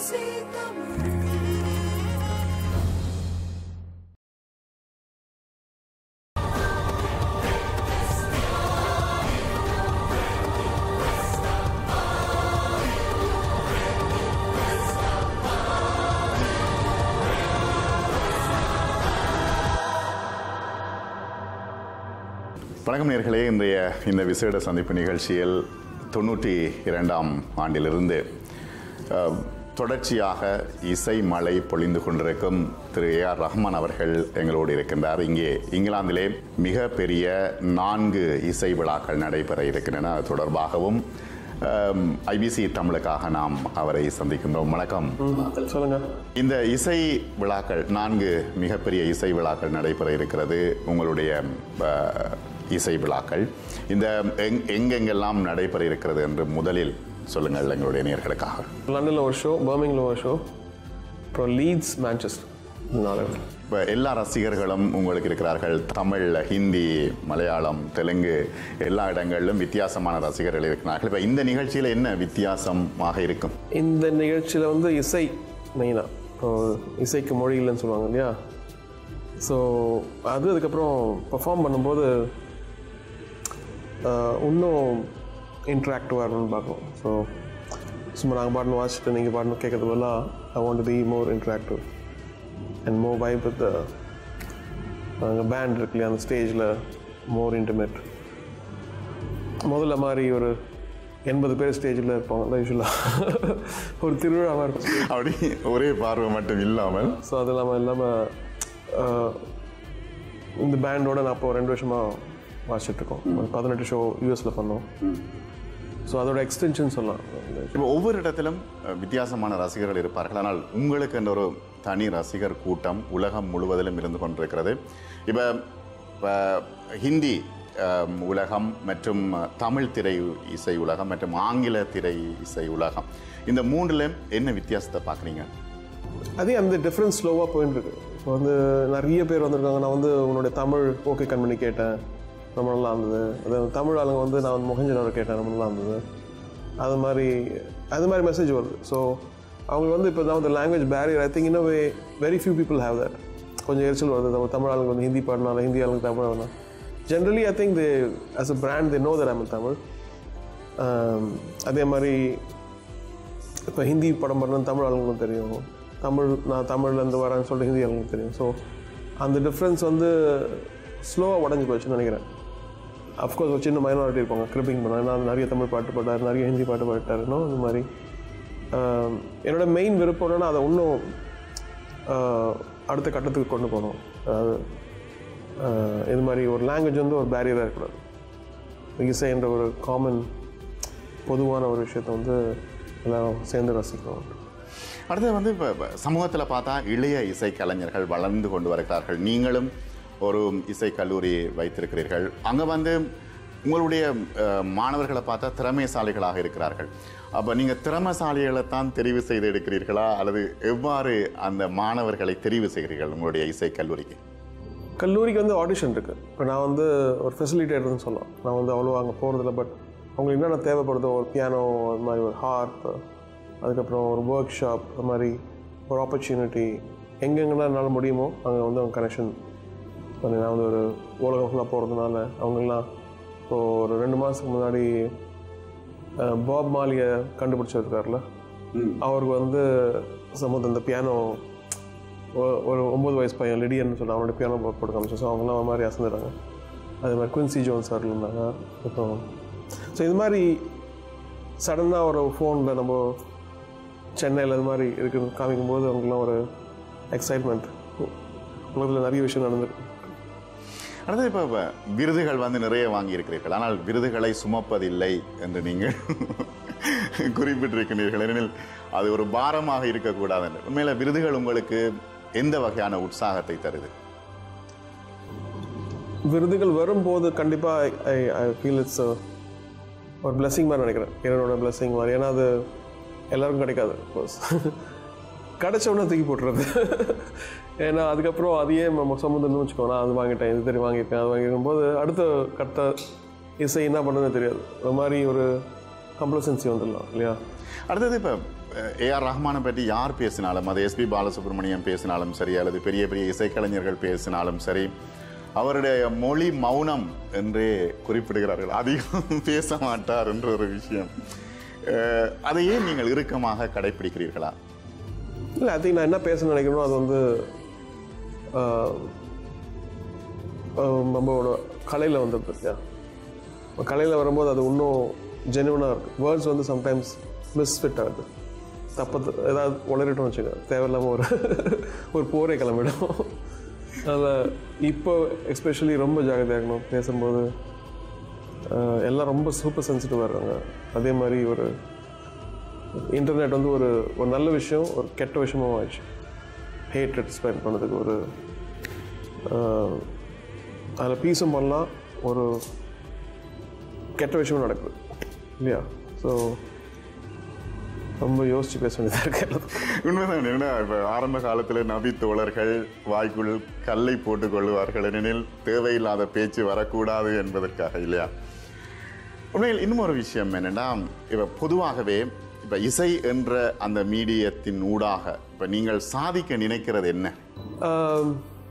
ABC Tamil வணக்கம் நேர்களே இன்றைய இந்த விசேட சந்திப்பு நிகழ்ச்சியில் தொண்ணூற்றி இரண்டாம் ஆண்டிலிருந்து அஹ், தொடர்ச்சியாக இசை மழை பொழிந்து கொண்டிருக்கும் திரு ஏ ஆர் ரஹ்மான் அவர்கள் எங்களோடு இருக்கின்றார் இங்கே இங்கிலாந்திலே மிக பெரிய நான்கு இசை விழாக்கள் நடைபெற இருக்கின்றன அது தொடர்பாகவும் ஐபிசி தமிழுக்காக நாம் அவரை சந்திக்கின்றோம் வணக்கம் சொல்லுங்க இந்த இசை விழாக்கள் நான்கு மிகப்பெரிய இசை விழாக்கள் நடைபெற இருக்கிறது உங்களுடைய அஹ், இசை விழாக்கள் இந்த எங் எங்கெங்கெல்லாம் நடைபெற இருக்கிறது என்று முதலில் சொல்லுங்கள் எங்களுடைய நேர்களுக்காக லண்டனில் ஒரு ஷோ பர்மிங்கில் ஒரு ஷோ அப்புறம் லீட்ஸ் மேன்செஸ்டர் இந்த நாலு இடத்துல. இப்போ எல்லா ரசிகர்களும் உங்களுக்கு இருக்கிறார்கள் தமிழ் ஹிந்தி மலையாளம் தெலுங்கு எல்லா இடங்களிலும் வித்தியாசமான ரசிகர்கள் இருக்கிறார்கள் இப்போ இந்த நிகழ்ச்சியில் என்ன வித்தியாசமாக இருக்கும் இந்த நிகழ்ச்சியில் வந்து இசை மெயினாக இப்போ இசைக்கு மொழி இல்லைன்னு சொல்லுவாங்க இல்லையா ஸோ அது அதுக்கப்புறம் பெர்ஃபார்ம் பண்ணும்போது ஆஹ், இன்னும் இன்ட்ராக்டிவாக இருக்கணும்னு பார்க்கணும் ஸோ சும்மா நாங்கள் பாடணும் வாசிச்சுட்டு நீங்கள் பாடணும் கேட்கறது பதிலாக I want be more interactive and more vibe with அங்கே பேண்ட் இருக்கு இல்லையா அந்த ஸ்டேஜில் மோர் இன்டிமேட் முதல்ல மாதிரி ஒரு எண்பது பேர் ஸ்டேஜில் இருப்பாங்க யூஸ்வலாக ஒரு திருவிழாவாக இருக்கும் அப்படி ஒரே பார்வை மட்டும் இல்லாமல் ஸோ அது இல்லாமல் இல்லாமல் இந்த பேண்டோட நான் இப்போ ரெண்டு வருஷமாக வாசிச்சுட்ருக்கோம் ஒரு பதினெட்டு ஷோ யூஎஸில் பண்ணோம் ஸோ அதோட எக்ஸ்டென்ஷன் சொல்லலாம் இப்போ ஒவ்வொரு இடத்திலும் அஹ், வித்தியாசமான ரசிகர்கள் இருப்பார்கள் ஆனால் உங்களுக்கு என்ற ஒரு தனி ரசிகர் கூட்டம் உலகம் முழுவதிலும் இருந்து கொண்டிருக்கிறது இப்போ இப்போ ஹிந்தி அஹ், உலகம் மற்றும் அஹ், தமிழ் திரை இசை உலகம் மற்றும் ஆங்கில திரை இசை உலகம் இந்த மூன்றுல என்ன வித்தியாசத்தை பார்க்குறீங்க அதே அந்த டிஃப்ரென்ஸ் ஸ்லோவாக போயிட்டு இருக்கு இப்போ வந்து நிறைய பேர் வந்திருக்காங்க நான் வந்து உன்னுடைய தமிழ் ஓகே கண்மணி கேட்டேன் ரொம்ப நல்லா இருந்தது அது தமிழ் ஆளுங்க வந்து நான் வந்து முகஞ்சனோட கேட்டேன் ரொம்ப நல்லா இருந்தது அது மாதிரி அது மாதிரி மெசேஜ் வருது ஸோ அவங்க வந்து இப்போ நான் வந்து லாங்குவேஜ் பேரியர் ஐ திங்க் இன்னும் very few people have that கொஞ்சம் எரிச்சல் வருது நம்ம தமிழ் ஆளுங்க வந்து ஹிந்தி பாடினாலும் ஹிந்தி ஆளுங்க தமிழ் வேணாம் generally I think they as a brand they know that I'm Tamil Um, அதே மாதிரி இப்போ ஹிந்தி படம் பண்ணணும் தமிழ் ஆளுங்களுக்கும் தெரியும் தமிழ் நான் தமிழ்லேருந்து வரேன்னு சொல்லிட்டு ஹிந்தி ஆளுங்களுக்கு தெரியும் ஸோ அந்த டிஃப்ரென்ஸ் வந்து ஸ்லோவாக உடஞ்சி போச்சுன்னு நினைக்கிறேன் அஃப்கோர்ஸ் ஒரு சின்ன மைனாரிட்டி இருப்பாங்க கிரிப்பிங் பண்ண ஏன்னா நிறைய தமிழ் பாட்டு பாட்டார் நிறைய ஹிந்தி பாட்டு பாட்டாருனோ அந்த மாதிரி ஆம், என்னோட மெயின் விருப்பம் என்னன்னா அதை இன்னும் ஆஹ், அடுத்த கட்டத்துக்கு கொண்டு போகணும் அதாவது ஆஹ், இது மாதிரி ஒரு லாங்குவேஜ் வந்து ஒரு பேரியராக இருக்கக்கூடாது இசை என்ற ஒரு காமன் பொதுவான ஒரு விஷயத்தை வந்து எல்லாரும் சேர்ந்து ரசிக்கணும் அடுத்தது வந்து இப்போ சமூகத்தில் பார்த்தா இளைய இசை கலைஞர்கள் வளர்ந்து கொண்டு வருகிறார்கள் நீங்களும் ஒரு இசை கல்லூரி வைத்திருக்கிறீர்கள் அங்கே வந்து உங்களுடைய அஹ், மாணவர்களை பார்த்தா திறமைசாலிகளாக இருக்கிறார்கள் அப்போ நீங்கள் திறமைசாலிகளை தான் தெரிவு செய்து எடுக்கிறீர்களா அல்லது எவ்வாறு அந்த மாணவர்களை தெரிவு செய்கிறீர்கள் உங்களுடைய இசை கல்லூரிக்கு கல்லூரிக்கு வந்து ஆடிஷன் இருக்குது இப்போ நான் வந்து ஒரு ஃபெசிலிட்டேட்டர்னு சொல்லலாம் நான் வந்து அவ்வளோ அங்கே போகிறதில்ல பட் அவங்களுக்கு என்னென்ன தேவைப்படுதோ ஒரு பியானோ அது மாதிரி ஒரு ஹார்ப் அதுக்கப்புறம் ஒரு ஒர்க் ஷாப் அது மாதிரி ஒரு ஆப்பர்ச்சுனிட்டி எங்கெங்கெல்லாம் என்னால் முடியுமோ அங்கே வந்து அவங்க கனெக்ஷன் பண்ணி நான் வந்து ஒரு உலகம் ஃபுல்லாக போகிறதுனால அவங்கெல்லாம் இப்போ ஒரு ரெண்டு மாதத்துக்கு முன்னாடி அஹ், பாப் மாலியை கண்டுபிடிச்சிருக்காருல அவருக்கு வந்து சம்மந்த இந்த பியானோ ஒ- ஒரு ஒம்பது வயசு பையன் லிடியன்னு சொல்லி அவனோட பியானோ போட்டு போட்டு காமிச்சோம் ஸோ அவங்களாம் ஒரு மாதிரி அசந்துடுறாங்க அதே மாதிரி குவின்சி ஜோன்ஸ் சார் இருந்தாங்க அப்புறம் ஸோ இது மாதிரி சடனாக ஒரு ஃபோனில் நம்ம சென்னையில் இது மாதிரி இருக்குது காமிக்கும்போது அவங்களாம் ஒரு எக்ஸைட்மெண்ட் உலகத்தில் நிறைய விஷயம் நடந்திருக்கு அடுத்தது இப்போ இப்போ விருதுகள் வந்து நிறைய வாங்கியிருக்கிறீர்கள் ஆனால் விருதுகளை சுமப்பதில்லை என்று நீங்கள் குறிப்பிட்டிருக்கிறீர்கள் ஏனெனில் அது ஒரு பாரமாக இருக்கக்கூடாது என்று உண்மையில் விருதுகள் உங்களுக்கு எந்த வகையான உற்சாகத்தை தருது விருதுகள் வரும்போது கண்டிப்பாக ஐ ஐ ஃபீல் இட்ஸ் ஒரு பிளெஸிங் மாதிரி நினைக்கிறேன் என்னோட பிளெஸிங் மாதிரி ஏன்னா அது எல்லாருக்கும் கிடைக்காது கோர்ஸ் கிடைச்ச உடனே தூக்கி போட்டுறது ஏன்னா அதுக்கப்புறம் அதையே நம்ம சம்மந்தம்னு வச்சுக்கோ நான் அது வாங்கிட்டேன் இது தெரியும் வாங்கியிருக்கேன் அது வாங்கியிருக்கும் போது அடுத்த கட்ட இசை என்ன பண்ணுறதுன்னு தெரியாது ஒரு மாதிரி ஒரு கம்ப்ளசன்சி வந்துடலாம் இல்லையா அடுத்தது இப்போ ஏஆர் ரஹ்மானை பற்றி யார் பேசினாலும் அது எஸ்பி பாலசுப்ரமணியம் பேசினாலும் சரி அல்லது பெரிய பெரிய இசைக்கலைஞர்கள் பேசினாலும் சரி அவருடைய மொழி மௌனம் என்றே குறிப்பிடுகிறார்கள் அதிகம் பேச மாட்டார் என்ற ஒரு விஷயம் அஹ், அதையே நீங்கள் இறுக்கமாக கடைபிடிக்கிறீர்களா இல்லை ஐ திங்க் நான் என்ன பேச நினைக்கிறேனோ அது வந்து ஆஹ், ஆஹ், நம்மளோட கலையில் வந்துருக்கு இல்லையா கலையில் வரும்போது அது இன்னும் ஜெனுவனாக இருக்குது வேர்ட்ஸ் வந்து சம்டைம்ஸ் மிஸ்ஃபிட் ஆகுது தப்பு ஏதாவது உளறிட்டோம்னு வச்சுக்க தேவையில்லாமல் ஒரு ஒரு போரே கிளம்பிடும் அதில் இப்போ எஸ்பெஷலி ரொம்ப ஜாகிரதையாக இருக்கணும் பேசும்போது ஆஹ், எல்லாம் ரொம்ப சூப்பர் சென்சிட்டிவாக இருக்காங்க அதே மாதிரி ஒரு இன்டர்நெட் வந்து ஒரு ஒரு நல்ல விஷயம் ஒரு கெட்ட விஷயமும் ஆயிடுச்சு ஹேட்ரட் ஸ்பெண்ட் பண்ணதுக்கு ஒரு அதில் பீஸும் பண்ணலாம் ஒரு கெட்ட விஷயமும் நடக்குது இல்லையா ஸோ ரொம்ப யோசிச்சு பேச வேண்டியதாக இருக்கு எல்லாத்துக்கும் உண்மைதான் என்ன இப்போ ஆரம்ப காலத்தில் நபி தோழர்கள் வாய்க்குள் கல்லை போட்டுக் கொள்வார்கள் எனில் தேவையில்லாத பேச்சு வரக்கூடாது என்பதற்காக இல்லையா உண்மையில் இன்னும் ஒரு விஷயம் என்னன்னா இப்போ பொதுவாகவே இப்போ இசை என்ற அந்த மீடியத்தின் ஊடாக இப்போ நீங்கள் சாதிக்க நினைக்கிறது என்ன ஆம்,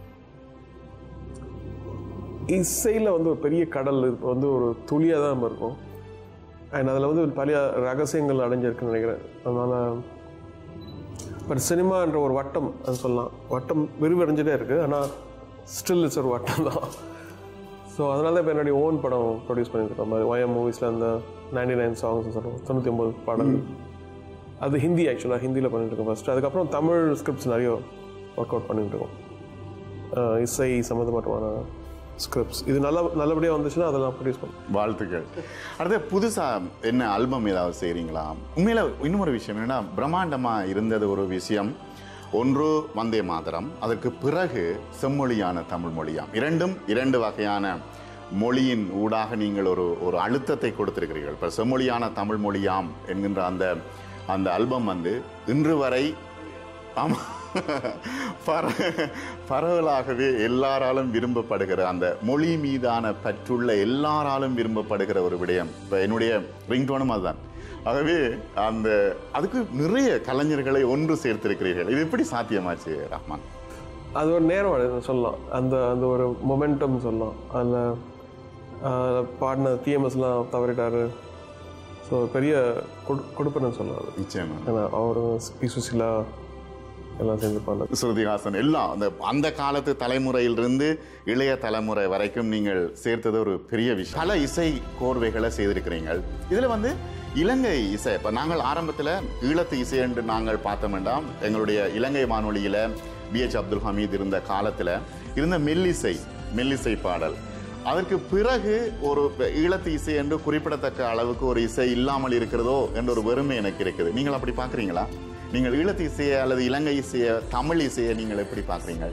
இசையில் வந்து ஒரு பெரிய கடல் இப்போ வந்து ஒரு துளியாக தான் நம்ம இருக்கும் அண்ட் அதில் வந்து பல ரகசியங்கள் அடைஞ்சிருக்குன்னு நினைக்கிறேன் அதனால் பட் சினிமான்ற ஒரு வட்டம் அது சொல்லலாம் வட்டம் விரிவடைஞ்சிட்டே இருக்குது ஆனால் ஸ்டில் இட்ஸ் ஒரு வட்டம் தான் ஸோ அதனால தான் இப்போ என்னுடைய ஓன் படம் ப்ரொடியூஸ் பண்ணியிருக்கோம் மாதிரி ஒயம் மூவிஸில் அந்த நைன்டி நைன் சாங்ஸ் சொல்லுவோம் தொண்ணூற்றி ஒம்பது பாடல் அது ஹிந்தி ஆக்சுவலாக ஹிந்தியில் பண்ணிட்டு இருக்கோம் ஃபஸ்ட்டு அதுக்கப்புறம் தமிழ் ஸ்கிரிப்ட்ஸ் நிறைய ஒர்க் அவுட் பண்ணிட்டு இருக்கோம் அஹ் இசை சம்மந்தப்பட்டமான ஸ்கிரிப்ட்ஸ் இது நல்ல நல்லபடியாக வந்துச்சுன்னா அதெல்லாம் ப்ரொடியூஸ் பண்ணுவோம் வாழ்த்துக்கள் அடுத்து புதுசா என்ன ஆல்பம் ஏதாவது செய்றீங்களா உண்மையில இன்னும் ஒரு விஷயம் என்னன்னா பிரம்மாண்டமா இருந்தது ஒரு விஷயம் ஒன்று வந்தே மாதரம் அதற்கு பிறகு செம்மொழியான தமிழ் மொழியாம் இரண்டும் இரண்டு வகையான மொழியின் ஊடாக நீங்கள் ஒரு ஒரு அழுத்தத்தை கொடுத்திருக்கிறீர்கள் இப்போ செம்மொழியான தமிழ் மொழியாம் என்கின்ற அந்த அந்த ஆல்பம் வந்து இன்று வரை ஆமா பர பரவலாகவே எல்லாராலும் விரும்பப்படுகிற அந்த மொழி மீதான பற்றுள்ள எல்லாராலும் விரும்பப்படுகிற ஒரு விடயம் இப்போ என்னுடைய ரிங்டோனும் அதுதான் ஆகவே அந்த அதுக்கு நிறைய கலைஞர்களை ஒன்று சேர்த்திருக்கிறீர்கள் இது எப்படி சாத்தியமாச்சு ரஹ்மான் அது ஒரு நேரம் அது சொல்லலாம் அந்த அந்த ஒரு மொமெண்டம் சொல்லலாம் அதில் பாடின டிஎம்எஸ்லாம் தவறிட்டாரு ஸோ பெரிய கொடு கொடுப்பனு சொல்லலாம் அது நிச்சயமா ஏன்னா அவரும் பி சுசிலா எல்லாம் சேர்ந்து பாடினது ஸ்ருதிஹாசன் எல்லாம் அந்த அந்த காலத்து தலைமுறையிலிருந்து இளைய தலைமுறை வரைக்கும் நீங்கள் சேர்த்தது ஒரு பெரிய விஷயம் பல இசை கோர்வைகளை செய்திருக்கிறீர்கள் இதுல வந்து இலங்கை இசை இப்போ நாங்கள் ஆரம்பத்தில் ஈழத்து இசை என்று நாங்கள் பார்த்தோம் வேண்டாம் எங்களுடைய இலங்கை வானொலியில பிஹெச் அப்துல் ஹமீத் இருந்த காலத்துல இருந்த மெல்லிசை மெல்லிசை பாடல் அதற்கு பிறகு ஒரு ஈழத்து இசை என்று குறிப்பிடத்தக்க அளவுக்கு ஒரு இசை இல்லாமல் இருக்கிறதோ என்ற ஒரு வெறுமை எனக்கு இருக்குது நீங்கள் அப்படி பார்க்குறீங்களா நீங்கள் ஈழத்து இசையை அல்லது இலங்கை இசையை தமிழ் இசையை நீங்கள் எப்படி பார்க்குறீங்க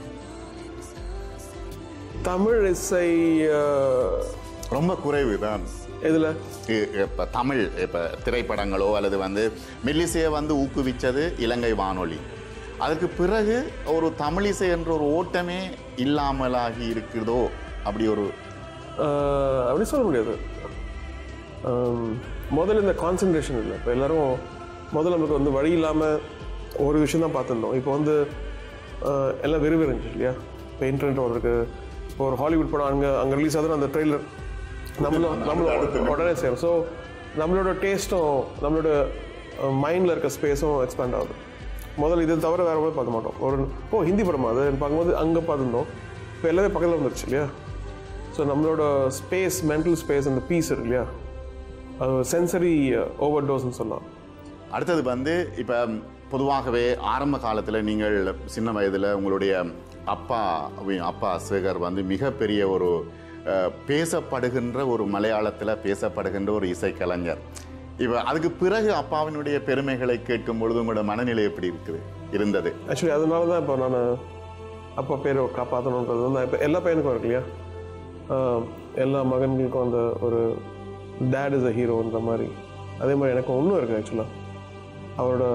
தமிழ் இசை அஹ், ரொம்ப குறைவு தான் எதுல இப்போ தமிழ் இப்போ திரைப்படங்களோ அல்லது வந்து மெல்லிசையை வந்து ஊக்குவிச்சது இலங்கை வானொலி அதுக்கு பிறகு ஒரு தமிழ் இசை என்ற ஒரு ஓட்டமே இல்லாமலாகி இருக்கிறதோ அப்படி ஒரு ஆஹ் அப்படி சொல்ல முடியாது ஆம், முதல்ல இந்த கான்சன்ட்ரேஷன் இல்லை இப்போ எல்லாரும் முதல்ல நமக்கு வந்து வழி இல்லாமல் ஒரு விஷயம் தான் பார்த்துருந்தோம் இப்போ வந்து ஆஹ், எல்லாம் விறுவிறுந்துச்சு இல்லையா இப்போ இன்டர்நெட் இருக்கு இப்போ ஒரு ஹாலிவுட் படம் அங்கே அங்கே ரிலீஸ் ஆகுதுன்னா அந்த ட்ரெய்லர் நம்மளும் நம்மளும் உடனே சேரும் ஸோ நம்மளோட டேஸ்ட்டும் நம்மளோட மைண்டில் இருக்க ஸ்பேஸும் எக்ஸ்பேண்ட் ஆகுது முதல்ல இது தவிர வேறு கூட பார்க்க மாட்டோம் ஒரு ஓ ஹிந்தி படமா அது பார்க்கும்போது அங்கே பார்த்துருந்தோம் இப்போ எல்லாமே பக்கத்தில் வந்துருச்சு இல்லையா ஸோ நம்மளோட ஸ்பேஸ் மென்டல் ஸ்பேஸ் அந்த பீஸ் இருக்கு இல்லையா அது சென்சரி ஓவர் டோஸ்ன்னு சொல்லலாம் அடுத்தது வந்து இப்போ பொதுவாகவே ஆரம்ப காலத்தில் நீங்கள் சின்ன வயதில் உங்களுடைய அப்பா அப்பா சேகர் வந்து மிகப்பெரிய ஒரு அஹ், பேசப்படுகின்ற ஒரு மலையாளத்தில் பேசப்படுகின்ற ஒரு இசைக்கலைஞர் இப்போ அதுக்கு பிறகு அப்பாவினுடைய பெருமைகளை கேட்கும் பொழுது உங்களோட மனநிலை எப்படி இருக்குது இருந்தது ஆக்சுவலி அதனால தான் இப்போ நான் அப்பா பேரை காப்பாற்றணுன்றது வந்து இப்போ எல்லா பையனுக்கும் இருக்கு இல்லையா ஆஹ் எல்லா மகன்களுக்கும் அந்த ஒரு டேட் இஸ் அ ஹீரோன்ற மாதிரி அதே மாதிரி எனக்கு ஒன்றும் இருக்குது ஆக்சுவலாக அவரோட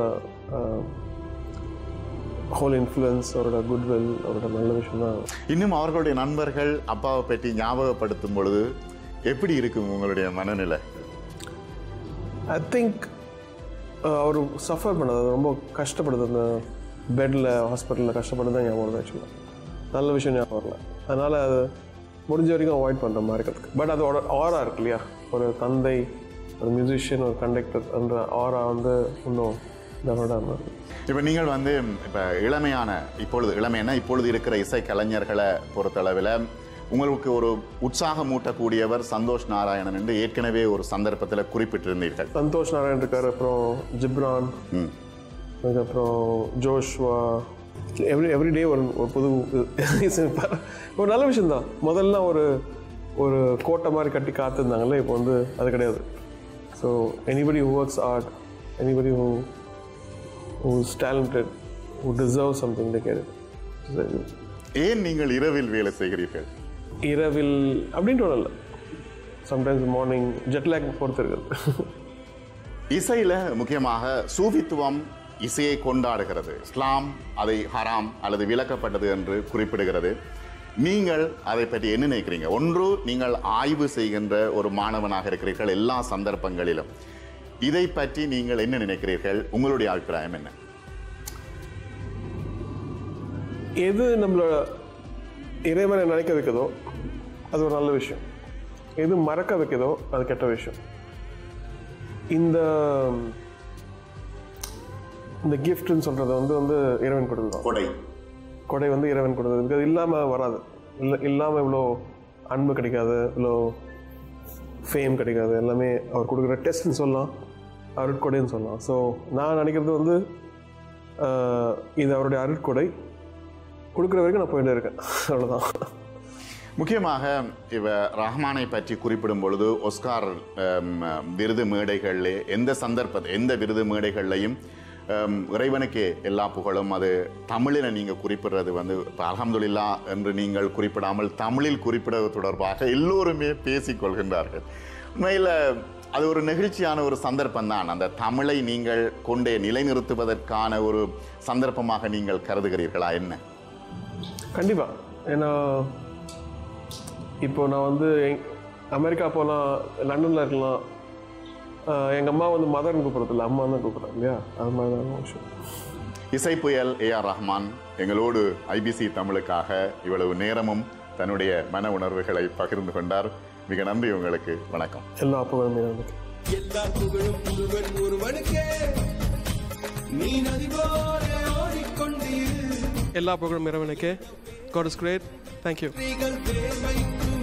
ஹோல் இன்ஃப்ளூயன்ஸ் அவரோட குட்வில் அவரோட நல்ல விஷயம் தான் இன்னும் அவர்களுடைய நண்பர்கள் அப்பாவை பற்றி ஞாபகப்படுத்தும் பொழுது எப்படி இருக்கும் உங்களுடைய மனநிலை ஐ திங்க் அவர் சஃபர் பண்ணது அது ரொம்ப கஷ்டப்படுது அந்த பெட்டில் ஹாஸ்பிட்டலில் கஷ்டப்படுறது தான் ஞாபகம் வருது ஆக்சுவலாக நல்ல விஷயம் ஞாபகம் வரல அதனால் அது முடிஞ்ச வரைக்கும் அவாய்ட் பண்ணுற மாதிரி இருக்கிறதுக்கு பட் அதோட ஆரா இருக்கு இல்லையா ஒரு தந்தை ஒரு மியூசிஷியன் ஒரு கண்டக்டர் அந்த ஆரா வந்து இன்னும் டெவலப்டாக இருந்தது இப்போ நீங்கள் வந்து இப்போ இளமையான இப்பொழுது இளமையான இப்பொழுது இருக்கிற இசை கலைஞர்களை பொறுத்தளவில் உங்களுக்கு ஒரு உற்சாகமூட்டக்கூடியவர் சந்தோஷ் நாராயணன் என்று ஏற்கனவே ஒரு சந்தர்ப்பத்தில் குறிப்பிட்டிருந்தீர்கள் சந்தோஷ் நாராயண் இருக்கார் அப்புறம் ஜிப்ரான் ம் அதுக்கப்புறம் ஜோஷ்வா எவ்ரி எவ்ரி டே ஒரு ஒரு புது இசைப்பார் ஒரு நல்ல விஷயம்தான் முதல்ல ஒரு ஒரு கோட்டை மாதிரி கட்டி காத்திருந்தாங்கல்ல இப்போ வந்து அது கிடையாது so anybody who works art anybody who who's talented who deserve something to get ஏன் நீங்கள் இரவில் வேலை செய்கிறீர்கள் இரவில் அப்படின்ட்டு ஒன்றும் இல்லை சம்டைம்ஸ் மார்னிங் ஜெட்லேக் பொறுத்து இருக்குது இசையில முக்கியமாக சூஃபித்துவம் இசையை கொண்டாடுகிறது இஸ்லாம் அதை ஹராம் அல்லது விலக்கப்பட்டது என்று குறிப்பிடுகிறது நீங்கள் அதை பற்றி என்ன நினைக்கிறீங்க ஒன்று நீங்கள் ஆய்வு செய்கின்ற ஒரு மாணவனாக இருக்கிறீர்கள் எல்லா சந்தர்ப்பங்களிலும் இதை பற்றி நீங்கள் என்ன நினைக்கிறீர்கள் உங்களுடைய அபிப்பிராயம் என்ன எது நம்மளோட இறைவனை நினைக்க வைக்குதோ அது ஒரு நல்ல விஷயம் எது மறக்க வைக்குதோ அது கெட்ட விஷயம் இந்த இந்த கிஃப்ட்னு சொல்றது வந்து வந்து இறைவன் கொடுத்தது தான் கொடை கொடை வந்து இறைவன் கொடுத்தது இது இல்லாமல் வராது இல்லை இல்லாமல் இவ்வளோ அன்பு கிடைக்காது இவ்வளோ ஃபேம் கிடைக்காது எல்லாமே அவர் கொடுக்குற டெஸ்ட்னு சொல்லலாம் அருட்கொடைன்னு சொல்லலாம் ஸோ நான் நினைக்கிறது வந்து ஆஹ், இது அவருடைய அருட்கொடை கொடுக்குற வரைக்கும் நான் போயிட்டே இருக்கேன் அவ்வளோதான் முக்கியமாக இவ ரஹ்மானை பற்றி குறிப்பிடும் பொழுது ஒஸ்கார் ஹம், விருது மேடைகளிலே எந்த சந்தர்ப்ப எந்த விருது மேடைகள்லையும் ஹம், இறைவனுக்கே எல்லா புகழும் அது தமிழில் நீங்கள் குறிப்பிடுறது வந்து இப்போ அல்ஹம்துலில்லா என்று நீங்கள் குறிப்பிடாமல் தமிழில் குறிப்பிடுவது தொடர்பாக எல்லோருமே பேசிக் கொள்கின்றார்கள் உண்மையில் அது ஒரு நெகிழ்ச்சியான ஒரு சந்தர்ப்பம் தான் அந்த தமிழை நீங்கள் கொண்டே நிலைநிறுத்துவதற்கான ஒரு சந்தர்ப்பமாக நீங்கள் கருதுகிறீர்களா என்ன கண்டிப்பாக ஏன்னா இப்போ நான் வந்து எங்- அமெரிக்கா போகலாம் லண்டனில் இருக்கலாம் எங்கள் அம்மா வந்து மதர்னு கூப்பிட்றது இல்லை அம்மா தான் கூப்பிட்றேன் இல்லையா அது மாதிரி தான் விஷயம் இசை புயல் ஏ ஆர் ரஹ்மான் எங்களோடு ஐபிசி தமிழுக்காக இவ்வளவு நேரமும் தன்னுடைய மன உணர்வுகளை பகிர்ந்து கொண்டார் மிக நன்றி உங்களுக்கு வணக்கம் எல்லா புகழுமே எனக்கு எல்லா புகழும் ஒருவன் ஒருவனுக்கே நீ நதி போல ஓடிக்கொண்டீர் எல்லா புகழும் இறைவனுக்கே காட் இஸ் கிரேட் தேங்க்யூ ஸ்திரீகள் தேவைக்கும்